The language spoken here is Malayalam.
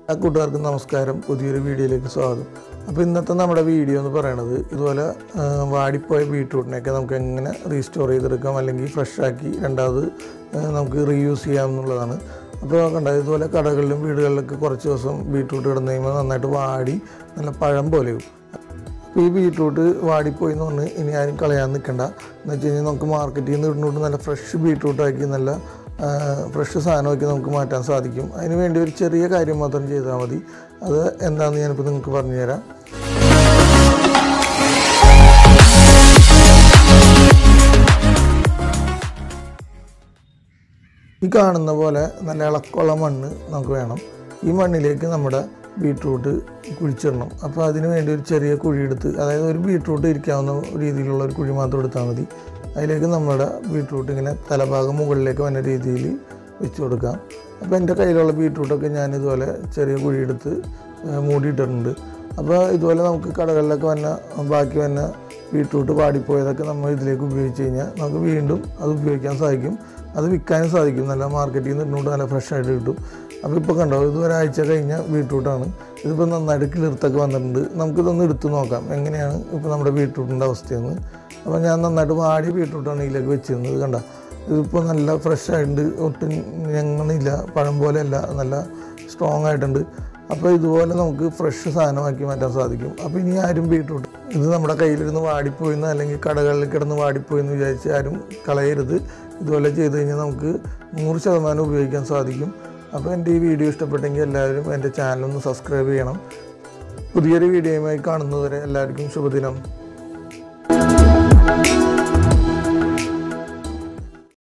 ആ കൂട്ടുകാർക്കും നമസ്കാരം പുതിയൊരു വീഡിയോയിലേക്ക് സ്വാഗതം അപ്പോൾ ഇന്നത്തെ നമ്മുടെ വീഡിയോ എന്ന് പറയണത് ഇതുപോലെ ആ, വാടിപ്പോയ ബീട്രൂട്ടിനെയൊക്കെ നമുക്ക് എങ്ങനെ റീസ്റ്റോർ ചെയ്തെടുക്കാം അല്ലെങ്കിൽ ഫ്രഷ് ആക്കി രണ്ടാമത് ആ, നമുക്ക് റീയൂസ് ചെയ്യാം എന്നുള്ളതാണ് അപ്പോൾ കണ്ട ഇതുപോലെ കടകളിലും വീടുകളിലൊക്കെ കുറച്ച് ദിവസം ബീട്രൂട്ട് കിടന്നു കഴിയുമ്പോൾ നന്നായിട്ട് വാടി നല്ല പഴം പോലെയും അപ്പോൾ ഈ ബീട്രൂട്ട് വാടിപ്പോയി എന്ന് പറഞ്ഞ് ഇനി ആരും കളയാൻ നിൽക്കണ്ട എന്ന് വെച്ച് കഴിഞ്ഞാൽ നമുക്ക് മാർക്കറ്റിൽ നിന്ന് ഇടുന്നോട്ട് നല്ല ഫ്രഷ് ബീട്രൂട്ടാക്കി നല്ല ഫ്രഷ് സാധനമാക്കി നമുക്ക് മാറ്റാൻ സാധിക്കും അതിന് വേണ്ടി ഒരു ചെറിയ കാര്യം മാത്രം ചെയ്താൽ മതി അത് എന്താണെന്ന് ഞാനിപ്പോൾ നിങ്ങൾക്ക് പറഞ്ഞുതരാം ഈ കാണുന്ന പോലെ നല്ല ഇളക്കമുള്ള മണ്ണ് നമുക്ക് വേണം ഈ മണ്ണിലേക്ക് നമ്മുടെ ബീട്രൂട്ട് കുഴിച്ചിടണം അപ്പോൾ അതിന് വേണ്ടി ഒരു ചെറിയ കുഴി എടുത്ത് അതായത് ഒരു ബീട്രൂട്ട് ഇരിക്കാവുന്ന രീതിയിലുള്ള ഒരു കുഴി മാത്രം എടുത്താൽ മതി അതിലേക്ക് നമ്മുടെ ബീട്രൂട്ട് ഇങ്ങനെ തലഭാഗം മുകളിലേക്ക് വന്ന രീതിയിൽ വെച്ച് കൊടുക്കാം അപ്പോൾ എൻ്റെ കയ്യിലുള്ള ബീട്രൂട്ടൊക്കെ ഞാൻ ഇതുപോലെ ചെറിയ കുഴി എടുത്ത് ഏഹ്, മൂടിയിട്ടിട്ടുണ്ട് അപ്പോൾ ഇതുപോലെ നമുക്ക് കടകളിലൊക്കെ വന്ന ബാക്കി വന്ന ബീട്രൂട്ട് പാടിപ്പോയതൊക്കെ നമ്മൾ ഇതിലേക്ക് ഉപയോഗിച്ച് കഴിഞ്ഞാൽ നമുക്ക് വീണ്ടും അത് ഉപയോഗിക്കാൻ സാധിക്കും അത് വിൽക്കാനും സാധിക്കും നല്ല മാർക്കറ്റിൽ നിന്ന് ഇട്ടുകൊണ്ട് നല്ല ഫ്രഷ് ആയിട്ട് കിട്ടും അപ്പോൾ ഇപ്പോൾ കണ്ടോ ഇത് ഒരാഴ്ച കഴിഞ്ഞ ബീട്രൂട്ടാണ് ഇതിപ്പോൾ നന്നായിട്ട് കിളിർത്തൊക്കെ വന്നിട്ടുണ്ട് നമുക്കിതൊന്ന് എടുത്ത് നോക്കാം എങ്ങനെയാണ് ഇപ്പോൾ നമ്മുടെ ബീട്രൂട്ടിൻ്റെ അവസ്ഥയെന്ന് അപ്പോൾ ഞാൻ നന്നായിട്ട് വാടിയ ബീട്രൂട്ടാണ് ഇതിലേക്ക് വെച്ചിരുന്നത് കണ്ട ഇതിപ്പോൾ നല്ല ഫ്രഷ് ആയിട്ടുണ്ട് ഒട്ടും ഞങ്ങളില്ല പഴം പോലെയല്ല നല്ല സ്ട്രോങ് ആയിട്ടുണ്ട് അപ്പോൾ ഇതുപോലെ നമുക്ക് ഫ്രഷ് സാധനമാക്കി മാറ്റാൻ സാധിക്കും അപ്പോൾ ഇനി ആരും ബീട്രൂട്ട് ഇത് നമ്മുടെ കയ്യിലിരുന്ന് വാടിപ്പോയിന്ന് അല്ലെങ്കിൽ കടകളിൽ കിടന്ന് വാടിപ്പോയെന്ന് വിചാരിച്ച് ആരും കളയരുത് ഇതുപോലെ ചെയ്ത് കഴിഞ്ഞാൽ നമുക്ക് നൂറ് ശതമാനം ഉപയോഗിക്കാൻ സാധിക്കും അപ്പോൾ എൻ്റെ ഈ വീഡിയോ ഇഷ്ടപ്പെട്ടെങ്കിൽ എല്ലാവരും എൻ്റെ ചാനലൊന്ന് സബ്സ്ക്രൈബ് ചെയ്യണം പുതിയൊരു വീഡിയോയുമായി കാണുന്നതുവരെ എല്ലാവർക്കും ശുഭദിനം